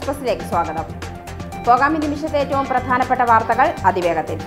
എക്സ്പ്രസിലേക്ക് സ്വാഗതം പോകാം ഈ നിമിഷത്തെ ഏറ്റവും പ്രധാനപ്പെട്ട വാർത്തകൾ അതിവേഗത്തിൽ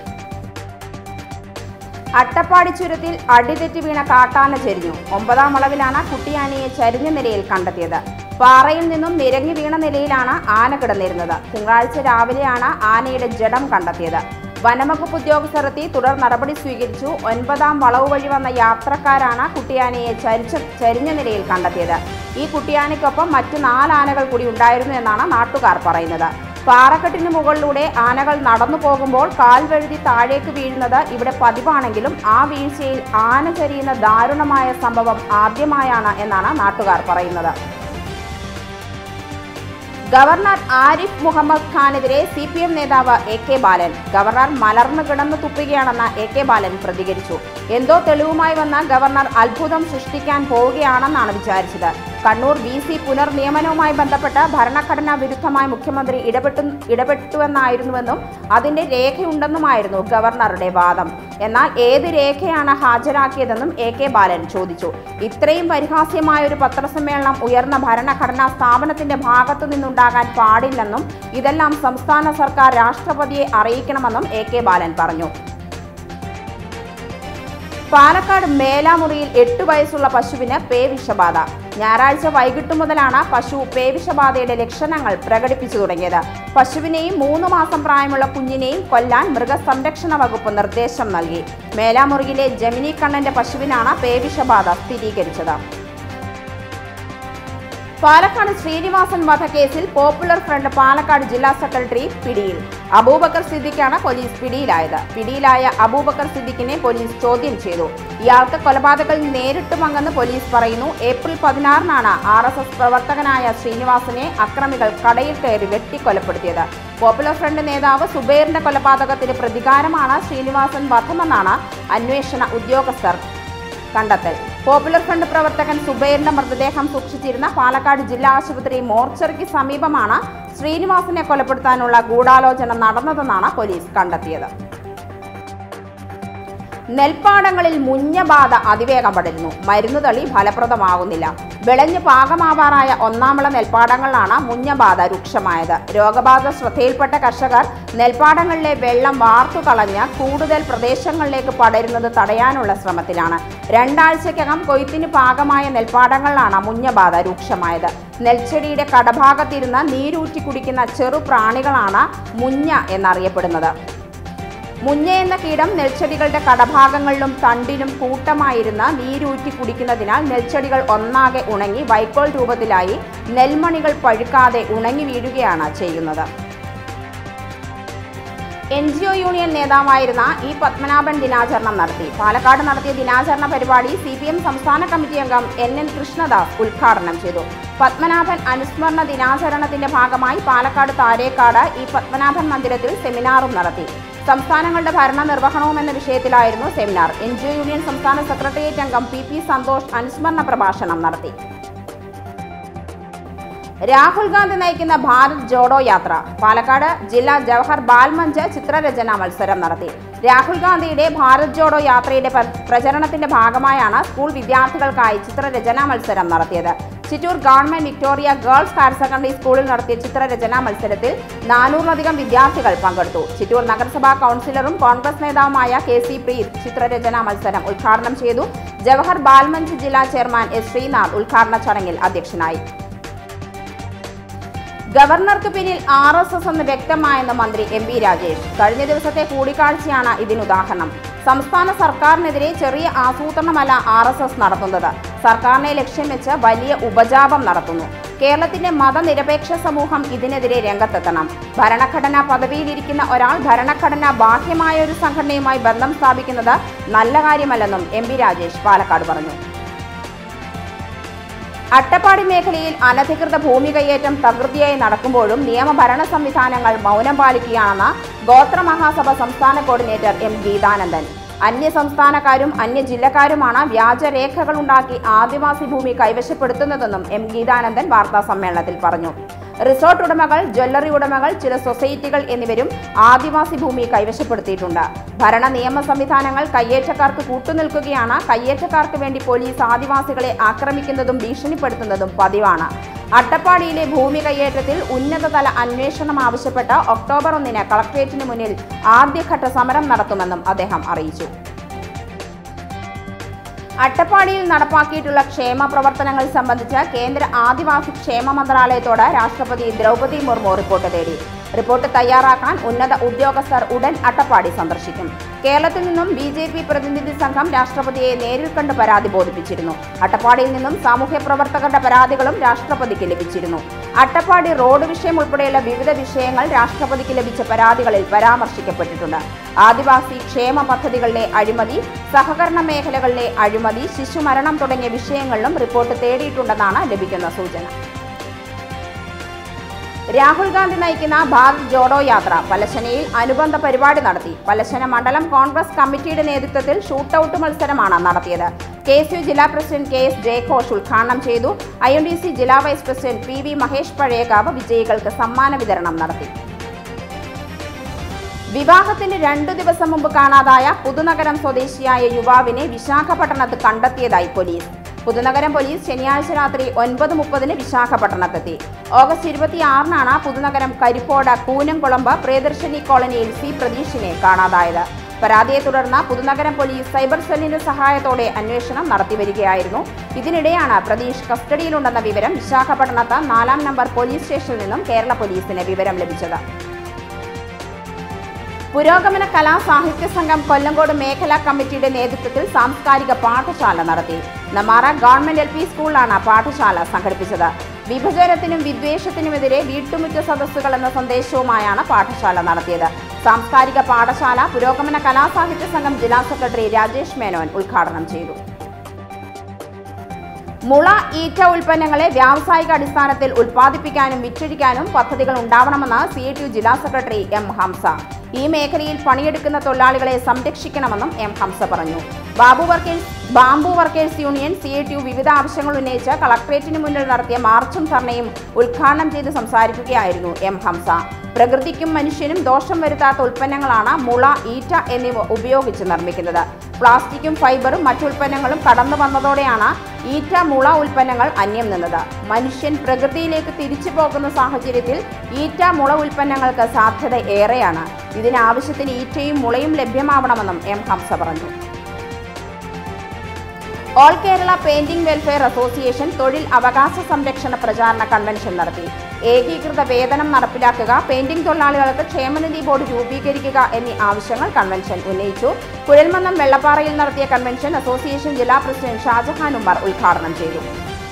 അട്ടപ്പാടി ചുരത്തിൽ അടിതെറ്റി വീണ കാട്ടാന ചെരിഞ്ഞു ഒമ്പതാം വളവിലാണ് കുട്ടിയാനയെ ചരിഞ്ഞ നിലയിൽ കണ്ടെത്തിയത് പാറയിൽ നിന്നും നിരങ്ങി വീണ നിലയിലാണ് ആന കിടന്നിരുന്നത് തിങ്കളാഴ്ച രാവിലെയാണ് ആനയുടെ ജഡം കണ്ടെത്തിയത് വനംവകുപ്പ് ഉദ്യോഗസ്ഥർ എത്തി തുടർ നടപടി സ്വീകരിച്ചു ഒൻപതാം വളവ് വഴി വന്ന യാത്രക്കാരാണ് കുട്ടിയാനയെ ചരിച്ച ചരിഞ്ഞ നിലയിൽ കണ്ടെത്തിയത് ഈ കുട്ടിയാനയ്ക്കൊപ്പം മറ്റു നാല് ആനകൾ കൂടി ഉണ്ടായിരുന്നു എന്നാണ് നാട്ടുകാർ പറയുന്നത് പാറക്കെട്ടിന് മുകളിലൂടെ ആനകൾ നടന്നു പോകുമ്പോൾ കാൽ വഴുതി താഴേക്ക് വീഴുന്നത് ഇവിടെ പതിവാണെങ്കിലും ആ വീഴ്ചയിൽ ആന ചരിയുന്ന ദാരുണമായ സംഭവം ആദ്യമായാണ് എന്നാണ് നാട്ടുകാർ പറയുന്നത് ഗവർണർ ആരിഫ് മുഹമ്മദ് ഖാനെതിരെ സി പി എം നേതാവ് എ കെ ബാലൻ ഗവർണർ മലർന്നു കിടന്നു തുപ്പുകയാണെന്ന് എ കെ ബാലൻ പ്രതികരിച്ചു എന്തോ തെളിവുമായി വന്ന ഗവർണർ അത്ഭുതം സൃഷ്ടിക്കാൻ പോവുകയാണെന്നാണ് വിചാരിച്ചത് കണ്ണൂർ വി സി പുനർനിയമനവുമായി ബന്ധപ്പെട്ട് ഭരണഘടനാ വിരുദ്ധമായി മുഖ്യമന്ത്രി ഇടപെട്ടു ഇടപെട്ടുവെന്നായിരുന്നുവെന്നും അതിന്റെ രേഖയുണ്ടെന്നുമായിരുന്നു ഗവർണറുടെ വാദം എന്നാൽ ഏത് രേഖയാണ് ഹാജരാക്കിയതെന്നും എ കെ ബാലൻ ചോദിച്ചു ഇത്രയും പരിഹാസ്യമായ ഒരു പത്രസമ്മേളനം ഉയർന്ന ഭരണഘടനാ സ്ഥാപനത്തിന്റെ ഭാഗത്തു നിന്നുണ്ടാകാൻ പാടില്ലെന്നും ഇതെല്ലാം സംസ്ഥാന സർക്കാർ രാഷ്ട്രപതിയെ അറിയിക്കണമെന്നും എ കെ ബാലൻ പറഞ്ഞു പാലക്കാട് മേലാമുറിയിൽ എട്ട് വയസ്സുള്ള പശുവിന് പേവിഷബാധ ഞായറാഴ്ച വൈകിട്ട് മുതലാണ് പശു പേവിഷബാധയുടെ ലക്ഷണങ്ങൾ പ്രകടിപ്പിച്ചു തുടങ്ങിയത് പശുവിനെയും മൂന്ന് മാസം പ്രായമുള്ള കുഞ്ഞിനെയും കൊല്ലാൻ മൃഗസംരക്ഷണ വകുപ്പ് നിർദ്ദേശം നൽകി മേലാമുറിയിലെ ജമിനി കണ്ണന്റെ പശുവിനാണ് പേവിഷബാധ സ്ഥിരീകരിച്ചത് പാലക്കാട് ശ്രീനിവാസൻ വധക്കേസിൽ പോപ്പുലർ ഫ്രണ്ട് പാലക്കാട് ജില്ലാ സെക്രട്ടറി പിടിയിൽ അബൂബക്കർ സിദ്ദിഖാണ് പോലീസ് പിടിയിലായത് പിടിയിലായ അബൂബക്കർ സിദ്ദിഖിനെ പോലീസ് ചോദ്യം ചെയ്തു ഇയാൾക്ക് കൊലപാതകങ്ങൾ നേരിട്ട് പങ്കെന്ന് പോലീസ് പറയുന്നു ഏപ്രിൽ പതിനാറിനാണ് ആർ എസ് എസ് പ്രവർത്തകനായ ശ്രീനിവാസനെ അക്രമികൾ കടയിൽ കയറി വെട്ടിക്കൊലപ്പെടുത്തിയത് പോപ്പുലർ ഫ്രണ്ട് നേതാവ് സുബൈറിന്റെ കൊലപാതകത്തിന് പ്രതികാരമാണ് ശ്രീനിവാസൻ വധമെന്നാണ് അന്വേഷണ ഉദ്യോഗസ്ഥർ കണ്ടെത്തൽ പോപ്പുലർ ഫ്രണ്ട് പ്രവർത്തകൻ സുബൈറിന്റെ മൃതദേഹം സൂക്ഷിച്ചിരുന്ന പാലക്കാട് ജില്ലാ ആശുപത്രി മോർച്ചറിക്ക് സമീപമാണ് ശ്രീനിവാസനെ കൊലപ്പെടുത്താനുള്ള ഗൂഢാലോചന നടന്നതെന്നാണ് പോലീസ് കണ്ടെത്തിയത് നെൽപ്പാടങ്ങളിൽ മുഞ്ഞബാധ അതിവേഗം പടരുന്നു മരുന്നുതളി ഫലപ്രദമാകുന്നില്ല വിളഞ്ഞ് പാകമാവാറായ ഒന്നാമള നെൽപ്പാടങ്ങളിലാണ് മുഞ്ഞബാധ രൂക്ഷമായത് രോഗബാധ ശ്രദ്ധയിൽപ്പെട്ട കർഷകർ നെൽപ്പാടങ്ങളിലെ വെള്ളം വാർത്തു കളഞ്ഞ് കൂടുതൽ പ്രദേശങ്ങളിലേക്ക് പടരുന്നത് തടയാനുള്ള ശ്രമത്തിലാണ് രണ്ടാഴ്ചക്കകം കൊയ്ത്തിന് പാകമായ നെൽപ്പാടങ്ങളിലാണ് മുഞ്ഞബാധ രൂക്ഷമായത് നെൽച്ചെടിയുടെ കടഭാഗത്തിരുന്ന് നീരൂറ്റി കുടിക്കുന്ന ചെറു പ്രാണികളാണ് മുഞ്ഞ എന്നറിയപ്പെടുന്നത് മുഞ്ഞ എന്ന കീടം നെൽച്ചെടികളുടെ കടഭാഗങ്ങളിലും തണ്ടിനും കൂട്ടമായിരുന്ന നീരൂറ്റി കുടിക്കുന്നതിനാൽ നെൽച്ചെടികൾ ഒന്നാകെ ഉണങ്ങി വൈക്കോൽ രൂപത്തിലായി നെൽമണികൾ പഴുക്കാതെ ഉണങ്ങി വീഴുകയാണ് ചെയ്യുന്നത് എൻ ജി ഒ യൂണിയൻ നേതാവായിരുന്ന ഇ പത്മനാഭൻ ദിനാചരണം നടത്തി പാലക്കാട് നടത്തിയ ദിനാചരണ പരിപാടി സി പി എം സംസ്ഥാന കമ്മിറ്റി അംഗം എൻ എൻ കൃഷ്ണദാസ് ഉദ്ഘാടനം ചെയ്തു പത്മനാഭൻ അനുസ്മരണ ദിനാചരണത്തിന്റെ ഭാഗമായി പാലക്കാട് താരേക്കാട് ഇ പത്മനാഭൻ മന്ദിരത്തിൽ സെമിനാറും നടത്തി സംസ്ഥാനങ്ങളുടെ ഭരണ നിർവഹണവും എന്ന വിഷയത്തിലായിരുന്നു seminar N G O union സംസ്ഥാന സെക്രട്ടേറിയറ്റ് അംഗം പി പി സന്തോഷ് അനുസ്മരണ പ്രഭാഷണം നടത്തി രാഹുൽ ഗാന്ധി നയിക്കുന്ന ഭാരത് ജോഡോ യാത്ര പാലക്കാട് ജില്ലാ ജവഹർ ബാൽമഞ്ച് ചിത്രരചനാ മത്സരം നടത്തി രാഹുൽ ഗാന്ധിയുടെ ഭാരത് ജോഡോ യാത്രയുടെ പ്ര- പ്രചരണത്തിന്റെ ഭാഗമായാണ് സ്കൂൾ വിദ്യാർത്ഥികൾക്കായി ചിത്രരചനാ മത്സരം നടത്തിയത് Chittur government Victoria girls higher secondary സ്കൂളിൽ നടത്തിയ ചിത്രരചനാ മത്സരത്തിൽ നാനൂറിലധികം വിദ്യാർത്ഥികൾ പങ്കെടുത്തു ചിറ്റൂർ നഗരസഭാ കൗൺസിലറും കോൺഗ്രസ് നേതാവുമായ കെ സി പ്രീത് ചിത്രരചനാ മത്സരം ഉദ്ഘാടനം ചെയ്തു ജവഹർ ബാൽമഞ്ച് ജില്ലാ ചെയർമാൻ എസ് ശ്രീനാഥ് ഉദ്ഘാടന ചടങ്ങിൽ അധ്യക്ഷനായി ഗവർണർക്ക് പിന്നിൽ ആർ എസ് എസ് എന്ന് വ്യക്തമായെന്ന് മന്ത്രി എം പി രാജേഷ് കഴിഞ്ഞ ദിവസത്തെ കൂടിക്കാഴ്ചയാണ് ഇതിനുദാഹരണം സംസ്ഥാന സർക്കാരിനെതിരെ ചെറിയ ആസൂത്രണമല്ല ആർ എസ് എസ് നടത്തുന്നത് സർക്കാരിനെ ലക്ഷ്യം വെച്ച് വലിയ ഉപജാപം നടത്തുന്നു കേരളത്തിന്റെ മതനിരപേക്ഷ സമൂഹം ഇതിനെതിരെ രംഗത്തെത്തണം ഭരണഘടനാ പദവിയിലിരിക്കുന്ന ഒരാൾ ഭരണഘടന ബാഹ്യമായ ഒരു സംഘടനയുമായി ബന്ധം സ്ഥാപിക്കുന്നത് നല്ല കാര്യമല്ലെന്നും എം പി രാജേഷ് പാലക്കാട് പറഞ്ഞു അട്ടപ്പാടി മേഖലയിൽ അനധികൃത ഭൂമി കയ്യേറ്റം തകൃതിയായി നടക്കുമ്പോഴും നിയമഭരണ സംവിധാനങ്ങൾ മൗനം പാലിക്കുകയാണെന്ന് ഗോത്ര മഹാസഭ സംസ്ഥാന കോർഡിനേറ്റർ എം ഗീതാനന്ദൻ അന്യ സംസ്ഥാനക്കാരും അന്യ ജില്ലക്കാരുമാണ് വ്യാജരേഖകൾ ഉണ്ടാക്കി ആദിവാസി ഭൂമി കൈവശപ്പെടുത്തുന്നതെന്നും എം ഗീതാനന്ദൻ വാർത്താ സമ്മേളനത്തിൽ പറഞ്ഞു റിസോർട്ട് ഉടമകൾ ജ്വല്ലറി ഉടമകൾ ചില സൊസൈറ്റികൾ എന്നിവരും ആദിവാസി ഭൂമി കൈവശപ്പെടുത്തിയിട്ടുണ്ട് ഭരണ നിയമ സംവിധാനങ്ങൾ കയ്യേറ്റക്കാർക്ക് കൂട്ടുനിൽക്കുകയാണ് കയ്യേറ്റക്കാർക്ക് വേണ്ടി പോലീസ് ആദിവാസികളെ ആക്രമിക്കുന്നതും ഭീഷണിപ്പെടുത്തുന്നതും പതിവാണ് അട്ടപ്പാടിയിലെ ഭൂമി കയ്യേറ്റത്തിൽ ഉന്നതതല അന്വേഷണം ആവശ്യപ്പെട്ട് ഒക്ടോബർ ഒന്നിന് കളക്ട്രേറ്റിന് മുന്നിൽ ആദ്യഘട്ട സമരം നടത്തുമെന്നും അദ്ദേഹം അറിയിച്ചു അട്ടപ്പാടിയിൽ നടപ്പാക്കിയിട്ടുള്ള ക്ഷേമ പ്രവർത്തനങ്ങൾ സംബന്ധിച്ച് കേന്ദ്ര ആദിവാസി ക്ഷേമ മന്ത്രാലയത്തോട് രാഷ്ട്രപതി ദ്രൗപദി മുർമു റിപ്പോർട്ട് തേടി റിപ്പോർട്ട് തയ്യാറാക്കാൻ ഉന്നത ഉദ്യോഗസ്ഥർ ഉടൻ അട്ടപ്പാടി സന്ദർശിക്കും കേരളത്തിൽ നിന്നും ബി ജെ പി പ്രതിനിധി സംഘം രാഷ്ട്രപതിയെ നേരിൽ കണ്ട് പരാതി ബോധിപ്പിച്ചിരുന്നു അട്ടപ്പാടിയിൽ നിന്നും സാമൂഹ്യ പ്രവർത്തകരുടെ പരാതികളും രാഷ്ട്രപതിക്ക് ലഭിച്ചിരുന്നു അട്ടപ്പാടി റോഡ് വിഷയം ഉൾപ്പെടെയുള്ള വിവിധ വിഷയങ്ങൾ രാഷ്ട്രപതിക്ക് ലഭിച്ച പരാതികളിൽ പരാമർശിക്കപ്പെട്ടിട്ടുണ്ട് ആദിവാസി ക്ഷേമ പദ്ധതികളിലെ അഴിമതി സഹകരണ മേഖലകളിലെ അഴിമതി ശിശുമരണം തുടങ്ങിയ വിഷയങ്ങളിലും റിപ്പോർട്ട് തേടിയിട്ടുണ്ടെന്നാണ് ലഭിക്കുന്ന സൂചന രാഹുൽ ഗാന്ധി നയിക്കുന്ന ഭാരത് ജോഡോ യാത്ര പലശനയിൽ അനുബന്ധ പരിപാടി നടത്തി പലശന മണ്ഡലം കോൺഗ്രസ് കമ്മിറ്റിയുടെ നേതൃത്വത്തിൽ ഷൂട്ടൌട്ട് മത്സരമാണ് നടത്തിയത് കെ എസ് യു ജില്ലാ പ്രസിഡന്റ് കെ എസ് ജയഘോഷ് ഉദ്ഘാടനം ചെയ്തു ഐ എം ഡി സി ജില്ലാ vice president P V Mahesh Pazhayakavu വിജയികൾക്ക് സമ്മാന വിതരണം നടത്തി വിവാഹത്തിന് രണ്ടു ദിവസം മുമ്പ് കാണാതായ പുതുനഗരം സ്വദേശിയായ യുവാവിനെ വിശാഖപട്ടണത്ത് കണ്ടെത്തിയതായി പോലീസ് പുതുനഗരം പോലീസ് ശനിയാഴ്ച രാത്രി ഒൻപത് മുപ്പതിന് വിശാഖപട്ടണത്തെത്തി ഓഗസ്റ്റ് ഇരുപത്തിയാറിനാണ് പുതുനഗരം കരിപ്പോട് കൂനംകുളമ്പ് പ്രിയദർശിനി കോളനിയിൽ സി പ്രതീഷിനെ കാണാതായത് പരാതിയെ തുടർന്ന് പുതുനഗരം പോലീസ് സൈബർ സെല്ലിന്റെ സഹായത്തോടെ അന്വേഷണം നടത്തിവരികയായിരുന്നു ഇതിനിടെയാണ് പ്രതീഷ് കസ്റ്റഡിയിലുണ്ടെന്ന വിവരം വിശാഖപട്ടണത്ത് നാലാം നമ്പർ പോലീസ് സ്റ്റേഷനിൽ നിന്നും കേരള പോലീസിന് വിവരം ലഭിച്ചത് പുരോഗമന കലാ സാഹിത്യ സംഘം കൊല്ലങ്കോട് മേഖലാ കമ്മിറ്റിയുടെ നേതൃത്വത്തിൽ സാംസ്കാരിക പാഠശാല നടത്തി നമാറ ഗവൺമെന്റ് എൽ പി സ്കൂളിലാണ് പാഠശാല സംഘടിപ്പിച്ചത് വിഭജനത്തിനും വിദ്വേഷത്തിനുമെതിരെ വീട്ടുമുറ്റ സദസ്സുകൾ എന്ന സന്ദേശവുമായാണ് പാഠശാല നടത്തിയത് സാംസ്കാരിക പാഠശാല പുരോഗമന കലാസാഹിത്യ സംഘം ജില്ലാ സെക്രട്ടറി രാജേഷ് മേനോൻ ഉദ്ഘാടനം ചെയ്തു മുള ഈറ്റ ഉൽപ്പന്നങ്ങളെ വ്യാവസായിക അടിസ്ഥാനത്തിൽ ഉൽപ്പാദിപ്പിക്കാനും വിറ്റഴിക്കാനും പദ്ധതികൾ ഉണ്ടാവണമെന്ന് സി ടി യു ജില്ലാ സെക്രട്ടറി എം ഹംസ ഈ മേഖലയിൽ പണിയെടുക്കുന്ന തൊഴിലാളികളെ സംരക്ഷിക്കണമെന്നും എം ഹംസ പറഞ്ഞു ബാബു workers bamboo workers union C T U വിവിധ ആവശ്യങ്ങൾ ഉന്നയിച്ച് കളക്ട്രേറ്റിന് മുന്നിൽ നടത്തിയ മാർച്ചും ധർണയും ഉദ്ഘാടനം ചെയ്ത് സംസാരിക്കുകയായിരുന്നു എം ഹംസ പ്രകൃതിക്കും മനുഷ്യനും ദോഷം വരുത്താത്ത ഉൽപ്പന്നങ്ങളാണ് മുള ഈറ്റ എന്നിവ ഉപയോഗിച്ച് നിർമ്മിക്കുന്നത് പ്ലാസ്റ്റിക്കും ഫൈബറും മറ്റുൽപ്പന്നങ്ങളും കടന്നു വന്നതോടെയാണ് ഈറ്റ മുള ഉൽപ്പന്നങ്ങൾ അന്യം നിന്നത് മനുഷ്യൻ പ്രകൃതിയിലേക്ക് തിരിച്ചു പോകുന്ന സാഹചര്യത്തിൽ ഈറ്റ മുള ഉൽപ്പന്നങ്ങൾക്ക് സാധ്യത ഏറെയാണ് ഇതിനാവശ്യത്തിന് ഈറ്റയും മുളയും ലഭ്യമാവണമെന്നും എം ഹംസ പറഞ്ഞു all Kerala painting welfare association തൊഴിൽ അവകാശ സംരക്ഷണ പ്രചാരണ കൺവെൻഷൻ നടത്തി ഏകീകൃത വേതനം നടപ്പിലാക്കുക പെയിന്റിംഗ് തൊഴിലാളികൾക്ക് ക്ഷേമനിധി ബോർഡ് രൂപീകരിക്കുക എന്നീ ആവശ്യങ്ങൾ കൺവെൻഷൻ ഉന്നയിച്ചു കുഴൽമന്നം വെള്ളപ്പാറയിൽ നടത്തിയ കൺവെൻഷൻ അസോസിയേഷൻ ജില്ലാ പ്രസിഡന്റ് ഷാജഹാൻ ഉമർ ഉദ്ഘാടനം ചെയ്തു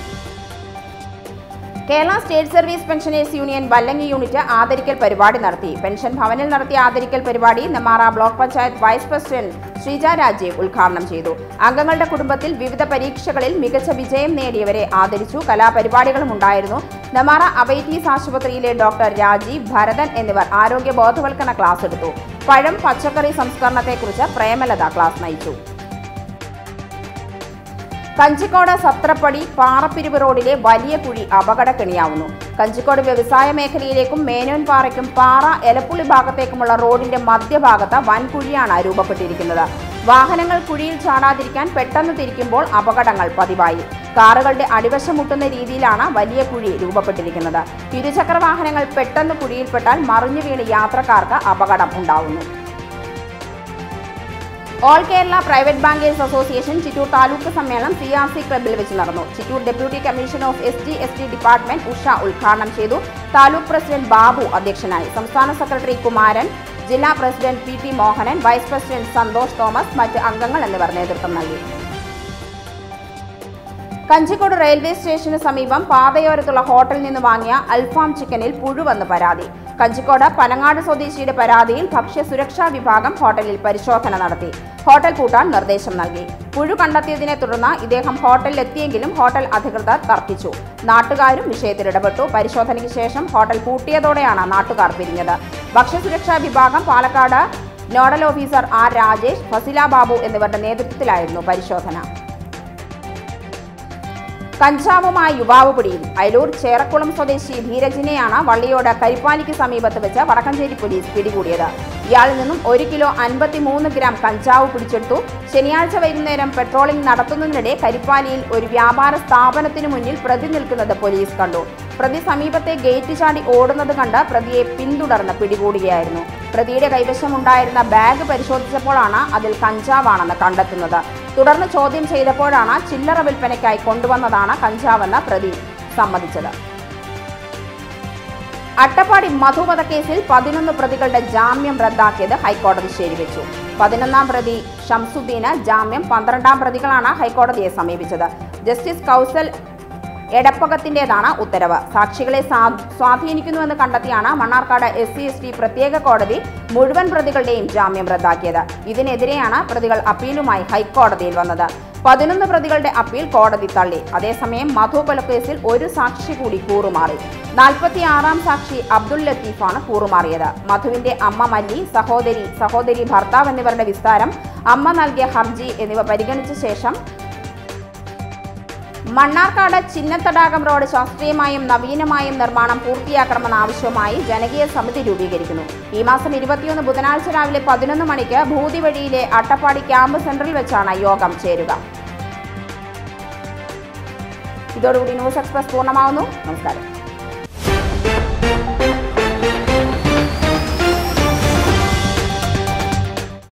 Kerala state service pensioners union Vallangi unit ആദരിക്കൽ പരിപാടി നടത്തി പെൻഷൻ ഭവനിൽ നടത്തിയ ആദരിക്കൽ പരിപാടി Nemmara block panchayat vice president Sreeja Rajeev ഉദ്ഘാടനം ചെയ്തു അംഗങ്ങളുടെ കുടുംബത്തിൽ വിവിധ പരീക്ഷകളിൽ മികച്ച വിജയം നേടിയവരെ ആദരിച്ചു കലാപരിപാടികളും ഉണ്ടായിരുന്നു നെമാറ അവൈറ്റീസ് ആശുപത്രിയിലെ ഡോക്ടർ രാജീവ് ഭരതൻ എന്നിവർ ആരോഗ്യ ബോധവൽക്കരണ ക്ലാസ് എടുത്തു പഴം പച്ചക്കറി സംസ്കരണത്തെക്കുറിച്ച് പ്രേമലത ക്ലാസ് നയിച്ചു കഞ്ചിക്കോട് സത്രപ്പടി പാറപ്പിരിവ് റോഡിലെ വലിയ കുഴി അപകടക്കെണിയാവുന്നു കഞ്ചിക്കോട് വ്യവസായ മേഖലയിലേക്കും മേനോൻപാറയ്ക്കും പാറ എലപ്പുള്ളി ഭാഗത്തേക്കുമുള്ള റോഡിന്റെ മധ്യഭാഗത്ത് വൻകുഴിയാണ് രൂപപ്പെട്ടിരിക്കുന്നത് വാഹനങ്ങൾ കുഴിയിൽ ചാടാതിരിക്കാൻ പെട്ടെന്ന് തിരിക്കുമ്പോൾ അപകടങ്ങൾ പതിവായി കാറുകളുടെ അടിവശം മുട്ടുന്ന രീതിയിലാണ് വലിയ കുഴി രൂപപ്പെട്ടിരിക്കുന്നത് ഇരുചക്ര വാഹനങ്ങൾ പെട്ടെന്ന് കുഴിയിൽപ്പെട്ടാൽ മറിഞ്ഞു വീണ് യാത്രക്കാർക്ക് അപകടം ഉണ്ടാവുന്നു all Kerala private bankers association Chittur taluk സമ്മേളനം സി ആർ സി ക്ലബ്ബിൽ വെച്ച് നടന്നു Chittur deputy commissioner of S T S T department Usha ഉദ്ഘാടനം ചെയ്തു താലൂക്ക് പ്രസിഡന്റ് ബാബു അധ്യക്ഷനായി സംസ്ഥാന സെക്രട്ടറി കുമാരൻ ജില്ലാ president P T Mohanan vice president Santhosh Thomas മറ്റ് അംഗങ്ങൾ എന്നിവർ നേതൃത്വം നൽകി കഞ്ചിക്കോട് റെയിൽവേ സ്റ്റേഷന് സമീപം പാതയോരത്തുള്ള ഹോട്ടലിൽ നിന്ന് വാങ്ങിയ അൽഫാം ചിക്കനിൽ പുഴുവെന്ന് പരാതി കഞ്ചിക്കോട് പനങ്ങാട് സ്വദേശിയുടെ പരാതിയിൽ ഭക്ഷ്യ സുരക്ഷാ വിഭാഗം ഹോട്ടലിൽ പരിശോധന നടത്തി ഹോട്ടൽ പൂട്ടാൻ നിർദ്ദേശം നൽകി പുഴു കണ്ടെത്തിയതിനെ തുടർന്ന് ഇദ്ദേഹം ഹോട്ടലിൽ എത്തിയെങ്കിലും ഹോട്ടൽ അധികൃതർ തർക്കിച്ചു നാട്ടുകാരും വിഷയത്തിൽ ഇടപെട്ടു പരിശോധനയ്ക്ക് ശേഷം ഹോട്ടൽ പൂട്ടിയതോടെയാണ് നാട്ടുകാർ പിരിഞ്ഞത് ഭക്ഷ്യസുരക്ഷാ വിഭാഗം Palakkad nodal officer R Rajesh Fasila Babu എന്നിവരുടെ നേതൃത്വത്തിലായിരുന്നു പരിശോധന കഞ്ചാവുമായി യുവാവ് പിടിയിൽ അയലൂർ ചേറക്കുളം സ്വദേശി ധീരജിനെയാണ് വള്ളിയോട് കരിപ്പാലിക്ക് സമീപത്ത് വെച്ച് വടക്കഞ്ചേരി പോലീസ് പിടികൂടിയത് ഇയാളിൽ നിന്നും ഒരു കിലോ അൻപത്തി മൂന്ന് ഗ്രാം കഞ്ചാവ് പിടിച്ചെടുത്തു ശനിയാഴ്ച വൈകുന്നേരം പെട്രോളിംഗ് നടത്തുന്നതിനിടെ കരിപ്പാലിയിൽ ഒരു വ്യാപാര സ്ഥാപനത്തിനു മുന്നിൽ പ്രതി നിൽക്കുന്നത് പോലീസ് കണ്ടു പ്രതി സമീപത്തെ ഗേറ്റ് ചാടി ഓടുന്നത് കണ്ട് പ്രതിയെ പിന്തുടർന്ന് പിടികൂടുകയായിരുന്നു പ്രതിയുടെ കൈവശമുണ്ടായിരുന്ന ബാഗ് പരിശോധിച്ചപ്പോഴാണ് അതിൽ കഞ്ചാവാണെന്ന് കണ്ടെത്തുന്നത് തുടർന്ന് ചോദ്യം ചെയ്തപ്പോഴാണ് ചില്ലറ വിൽപ്പനയ്ക്കായി കൊണ്ടുവന്നതാണ് കഞ്ചാവെന്ന് പ്രതി സമ്മതിച്ചത് അട്ടപ്പാടി മധുവധ കേസിൽ പതിനൊന്ന് പ്രതികളുടെ ജാമ്യം റദ്ദാക്കിയത് ഹൈക്കോടതി ശരിവെച്ചു പതിനൊന്നാം പ്രതി ഷംസുദ്ദീന് ജാമ്യം പന്ത്രണ്ടാം പ്രതികളാണ് ഹൈക്കോടതിയെ സമീപിച്ചത് ജസ്റ്റിസ് കൗസൽ എടപ്പകത്തിന്റേതാണ് ഉത്തരവ് സാക്ഷികളെ സാ- സ്വാധീനിക്കുന്നുവെന്ന് കണ്ടെത്തിയാണ് Mannarkkad S C S T പ്രത്യേക കോടതി മുഴുവൻ പ്രതികളുടെയും ജാമ്യം റദ്ദാക്കിയത് ഇതിനെതിരെയാണ് പ്രതികൾ അപ്പീലുമായി ഹൈക്കോടതിയിൽ വന്നത് പതിനൊന്ന് പ്രതികളുടെ അപ്പീൽ കോടതി തള്ളി അതേസമയം മധു കൊലക്കേസിൽ ഒരു സാക്ഷി കൂടി കൂറുമാറി നാൽപ്പത്തിയാറാം സാക്ഷി അബ്ദുൽ ലത്തീഫാണ് കൂറുമാറിയത് മധുവിന്റെ അമ്മ മല്ലി സഹോദരി സഹോദരി ഭർത്താവ് എന്നിവരുടെ വിസ്താരം അമ്മ നൽകിയ ഹർജി എന്നിവ പരിഗണിച്ച ശേഷം മണ്ണാർക്കാട് ചിന്നത്തടാകം റോഡ് ശാസ്ത്രീയമായും നവീനമായും നിർമ്മാണം പൂർത്തിയാക്കണമെന്ന ആവശ്യവുമായി ജനകീയ സമിതി രൂപീകരിക്കുന്നു ഈ മാസം ഇരുപത്തിയൊന്ന് ബുധനാഴ്ച രാവിലെ പതിനൊന്ന് മണിക്ക് ഭൂതിവഴിയിലെ അട്ടപ്പാടി ക്യാമ്പ് സെന്ററിൽ വെച്ചാണ് യോഗം ചേരുക ഇതോടുകൂടി ന്യൂസ് എക്സ്പ്രസ് പൂർണ്ണമാവുന്നു നമസ്കാരം